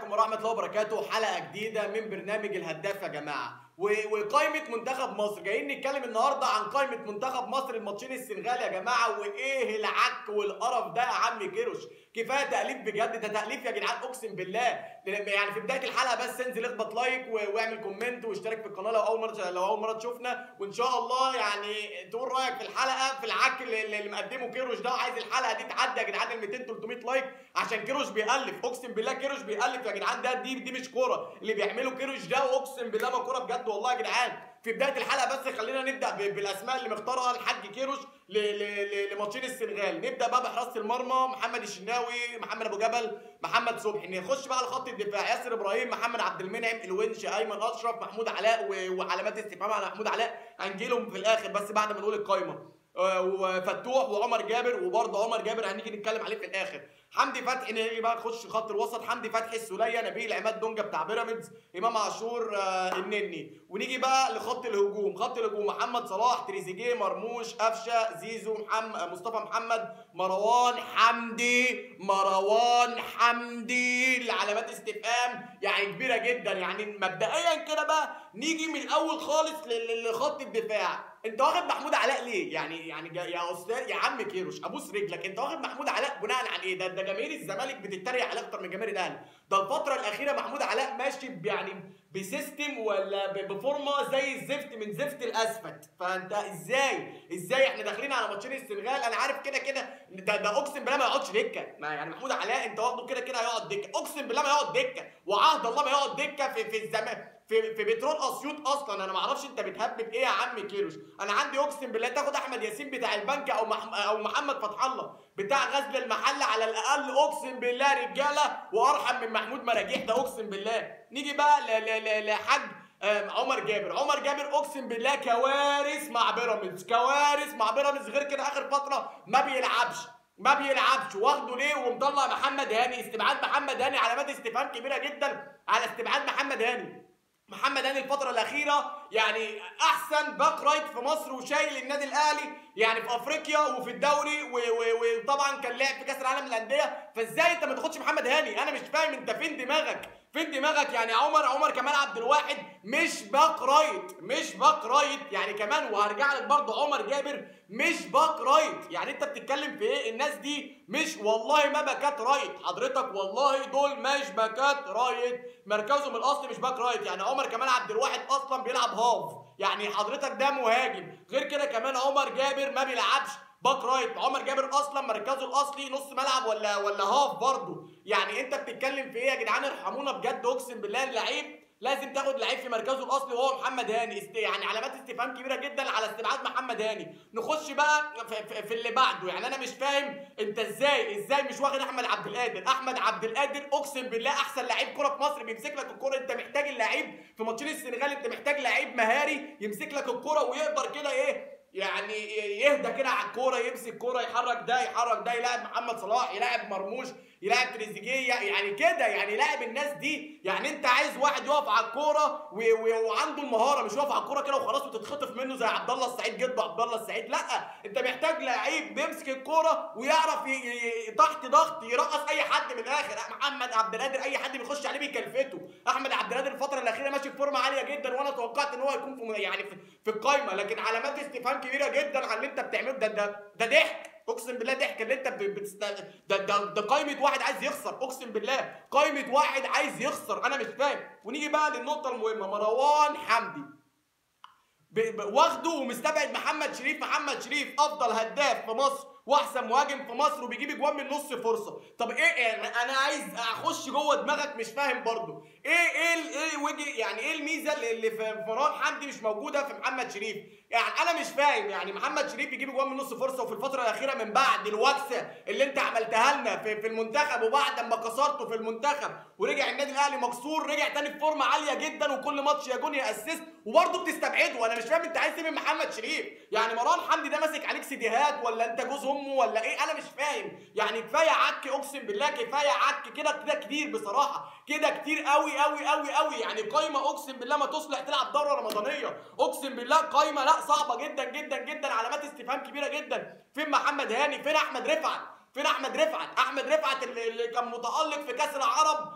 عليكم ورحمة الله وبركاته حلقة جديدة من برنامج الهداف يا جماعة و- وقائمة منتخب مصر جايين نتكلم النهاردة عن قائمة منتخب مصر الماتشين السنغال يا جماعة وإيه العك والقرف ده يا عم كيروش كفاية تأليف بجد ده تأليف يا جدعان أقسم بالله يعني في بداية الحلقة بس انزل اخبط لايك و- واعمل كومنت واشترك في القناة لو أول مرة لو أول مرة تشوفنا وإن شاء الله يعني تقول رأيك في الحلقة في العك اللي, اللي مقدمه كيروش ده وعايز الحلقة دي تعدي يا جدعان ال 200 300 لايك عشان كيروش بيألف أقسم بالله كيروش بيألف يا جدعان ده دي دي مش كورة اللي بيعمله كيروش ده وأقسم بالله ما كورة بجد والله يا جدعان في بدايه الحلقه بس خلينا نبدا ب- بالاسماء اللي مختارها الحاج كيروش ل- ل- ل- لماتشين السنغال نبدا بقى بحراسه المرمى محمد الشناوي محمد ابو جبل محمد صبحي نخش بقى على خط الدفاع ياسر ابراهيم محمد عبد المنعم الونش ايمن اشرف محمود علاء و- وعلامات استفهام على محمود علاء هنجيلهم في الاخر بس بعد ما نقول القايمه آه، وفتوح وعمر جابر وبرضه عمر جابر هنيجي نتكلم عليه في الاخر حمدي فتحي نيجي بقى نخش خط الوسط حمدي فتحي السوليه نبيل عماد دونجا بتاع بيراميدز امام عاشور آه، النني ونيجي بقى لخط الهجوم خط الهجوم محمد صلاح تريزيجيه مرموش قفشه زيزو محمد مصطفى محمد مروان حمدي مروان حمدي العلامات استفهام يعني كبيره جدا يعني مبدئيا كده بقى نيجي من الاول خالص ل- ل- لخط الدفاع انت واخد محمود علاء ليه؟ يعني يعني جا- يا استاذ يا عم كيروش ابوس رجلك انت واخد محمود علاء بناء على ايه؟ ده ده جماهير الزمالك بتتريق عليه اكتر من جماهير الاهلي، ده الفترة الأخيرة محمود علاء ماشي ب- يعني بسيستم ولا ب- بفورمة زي الزفت من زفت الاسفلت، فانت ازاي؟ ازاي احنا داخلين على ماتشين السنغال انا عارف كده كده ده ده اقسم بالله ما يقعدش دكة، ما يعني محمود علاء انت واخده كده كده هيقعد دكة، اقسم بالله ما يقعد دكة، وعهد الله ما يقعد دكة في في الزمان في في بترول اسيوط اصلا انا ما اعرفش انت بتهبب ايه يا عم كيروش انا عندي اقسم بالله تاخد احمد ياسين بتاع البنك او مح... او محمد فتح الله بتاع غزل المحله على الاقل اقسم بالله رجاله وارحم من محمود مراجيح ده اقسم بالله نيجي بقى ل... ل... ل... لحاج آم، عمر جابر عمر جابر اقسم بالله كوارث مع بيراميدز كوارث مع بيراميدز غير كده اخر فتره ما بيلعبش ما بيلعبش واخده ليه ومطلع محمد هاني استبعاد محمد هاني علامات استفهام كبيره جدا على استبعاد محمد هاني محمد هاني الفترة الأخيرة يعني أحسن باك رايت في مصر وشايل النادي الأهلي يعني في أفريقيا وفي الدوري و- و- وطبعا كان لعب في كأس العالم للأندية فإزاي أنت ما تاخدش محمد هاني؟ أنا مش فاهم أنت فين دماغك؟ فين دماغك يعني عمر عمر كمال عبد الواحد مش باك رايت مش باك رايت يعني كمان وهرجع لك برضه عمر جابر مش باك رايت يعني انت بتتكلم في ايه الناس دي مش والله ما باكات رايت حضرتك والله دول مش باكات رايت مركزهم الاصلي مش باك رايت يعني عمر كمال عبد الواحد اصلا بيلعب هاف يعني حضرتك ده مهاجم غير كده كمان عمر جابر ما بيلعبش باك رايت عمر جابر اصلا مركزه الاصلي نص ملعب ولا ولا هاف برضه يعني انت بتتكلم في ايه يا جدعان ارحمونا بجد اقسم بالله اللعيب لازم تاخد لعيب في مركزه الاصلي وهو محمد هاني است... يعني علامات استفهام كبيره جدا على استبعاد محمد هاني نخش بقى في, في, في اللي بعده يعني انا مش فاهم انت ازاي ازاي مش واخد احمد عبد القادر احمد عبد القادر اقسم بالله احسن لعيب كره في مصر بيمسك لك الكره انت محتاج اللعيب في ماتشين السنغال انت محتاج لعيب مهاري يمسك لك الكره ويقدر كده ايه يعني يهدى كده على الكوره يمسك كوره يحرك ده يحرك ده يلاعب محمد صلاح يلاعب مرموش يلاعب تريزيجيه يعني كده يعني يلاعب الناس دي يعني انت عايز واحد يقف على الكوره و- و- وعنده المهاره مش يقف على الكوره كده وخلاص وتتخطف منه زي عبد الله السعيد جده عبد الله السعيد لا انت محتاج لعيب بيمسك الكوره ويعرف ي- ي- تحت ضغط يرقص اي حد من الاخر محمد عبد القادر اي حد بيخش عليه بيكلفته احمد عبد القادر الفتره الاخيره ماشي في فورمه عاليه جدا وانا توقعت ان هو يكون في يعني في, في القايمه لكن علامات استفهام كبيره جدا على اللي انت بتعمله ده ده ده ضحك اقسم بالله ضحك اللي انت ب- بتست... ده ده ده قايمه واحد عايز يخسر اقسم بالله قايمه واحد عايز يخسر انا مش فاهم ونيجي بقى للنقطه المهمه مروان حمدي ب... ب... واخده ومستبعد محمد شريف محمد شريف افضل هداف في مصر واحسن مهاجم في مصر وبيجيب اجوان من نص فرصه طب ايه يعني انا عايز اخش جوه دماغك مش فاهم برضو ايه ايه ال- ايه وجه يعني ايه الميزه اللي اللي في مروان حمدي مش موجوده في محمد شريف يعني انا مش فاهم يعني محمد شريف يجيب اجوان من نص فرصه وفي الفتره الاخيره من بعد الوكسه اللي انت عملتها لنا في, في المنتخب وبعد ما كسرته في المنتخب ورجع النادي الاهلي مكسور رجع تاني في فورمه عاليه جدا وكل ماتش يا جون يا اسيست وبرضه بتستبعده انا مش فاهم انت عايز ايه من محمد شريف يعني مروان حمدي ده ماسك عليك سيديهات ولا انت جوز امه ولا ايه انا مش فاهم يعني كفايه عك اقسم بالله كفايه عك كده كده كتير بصراحه كده كتير قوي قوي قوي قوي يعني قايمه اقسم بالله ما تصلح تلعب دوره رمضانيه اقسم بالله قايمه لا صعبه جدا جدا جدا علامات استفهام كبيره جدا فين محمد هاني فين احمد رفعت فين احمد رفعت احمد رفعت اللي اللي كان متالق في كاس العرب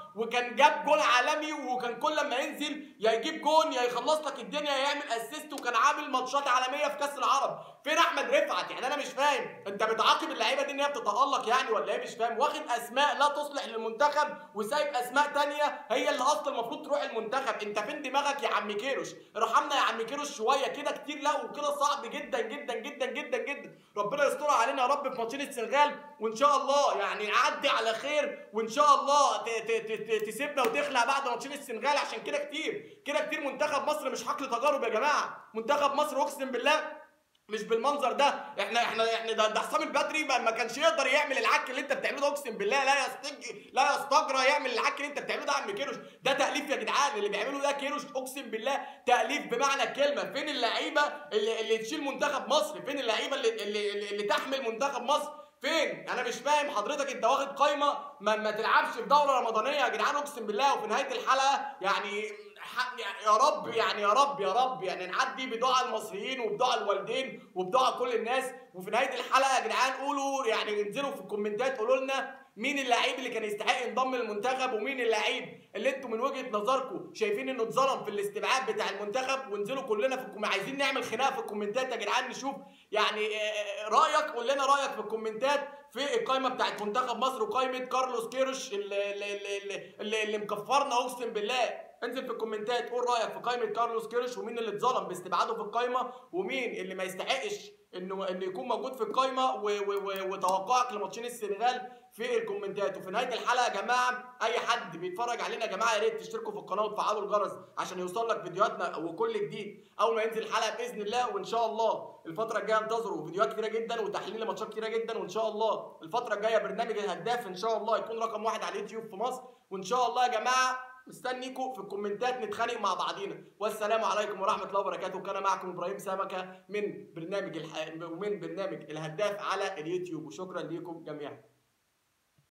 وكان جاب جون عالمي وكان كل ما ينزل يا يجيب جون يا يخلص لك الدنيا يا يعمل اسيست وكان عامل ماتشات عالميه في كاس العرب فين احمد رفعت يعني انا مش فاهم انت بتعاقب اللعيبه دي ان هي بتتالق يعني ولا ايه مش فاهم واخد اسماء لا تصلح للمنتخب وسايب اسماء تانية هي اللي اصلا المفروض تروح المنتخب انت فين دماغك يا عم كيروش ارحمنا يا عم كيروش شويه كده كتير لا وكده صعب جدا جدا جدا جدا جدا ربنا يسترها علينا يا رب في ماتشين السنغال وان شاء الله يعني نعدي على خير وان شاء الله ت- ت- ت- تسيبنا وتخلع بعد ماتشين السنغال عشان كده كتير كده كتير منتخب مصر مش حقل تجارب يا جماعه منتخب مصر اقسم بالله مش بالمنظر ده احنا احنا احنا ده, ده حسام البدري ما, ما كانش يقدر يعمل العك اللي انت بتعمله ده اقسم بالله لا يستج لا يستجرى يعمل العك اللي انت بتعمله ده يا عم كيروش ده تاليف يا جدعان اللي بيعمله ده كيروش اقسم بالله تاليف بمعنى الكلمه فين اللعيبه اللي, اللي تشيل منتخب مصر فين اللعيبه اللي, اللي, اللي, اللي تحمل منتخب مصر فين انا مش فاهم حضرتك انت واخد قايمه ما, ما تلعبش في دوره رمضانيه يا جدعان اقسم بالله وفي نهايه الحلقه يعني ح- يعني يا رب يعني يا رب يا رب يعني نعدي بدعاء المصريين وبدعاء الوالدين وبدعاء كل الناس وفي نهايه الحلقه يا جدعان قولوا يعني انزلوا في الكومنتات قولوا لنا مين اللعيب اللي كان يستحق ينضم للمنتخب ومين اللعيب اللي انتوا من وجهه نظركم شايفين انه اتظلم في الاستبعاد بتاع المنتخب وانزلوا كلنا في الكوم... عايزين نعمل خناقه في الكومنتات يا جدعان نشوف يعني آه، رايك قول لنا رايك في الكومنتات في القائمه بتاعت منتخب مصر وقائمه كارلوس كيروش اللي اللي اللي, اللي, اللي مكفرنا اقسم بالله انزل في الكومنتات قول رايك في قائمه كارلوس كيروش ومين اللي اتظلم باستبعاده في القائمه ومين اللي ما يستحقش انه انه يكون موجود في القائمه و- و- و- وتوقعك لماتشين السنغال في الكومنتات وفي نهايه الحلقه يا جماعه اي حد بيتفرج علينا يا جماعه يا ريت تشتركوا في القناه وتفعلوا الجرس عشان يوصل لك فيديوهاتنا وكل جديد اول ما ينزل الحلقه باذن الله وان شاء الله الفتره الجايه انتظروا فيديوهات كتيره جدا وتحليل ماتشات كتيره جدا وان شاء الله الفتره الجايه برنامج الهداف ان شاء الله يكون رقم واحد على اليوتيوب في مصر وان شاء الله يا جماعه مستنيكم في الكومنتات نتخانق مع بعضينا والسلام عليكم ورحمه الله وبركاته كان معكم ابراهيم سمكه من برنامج الح... ومن برنامج الهداف على اليوتيوب وشكرا لكم جميعا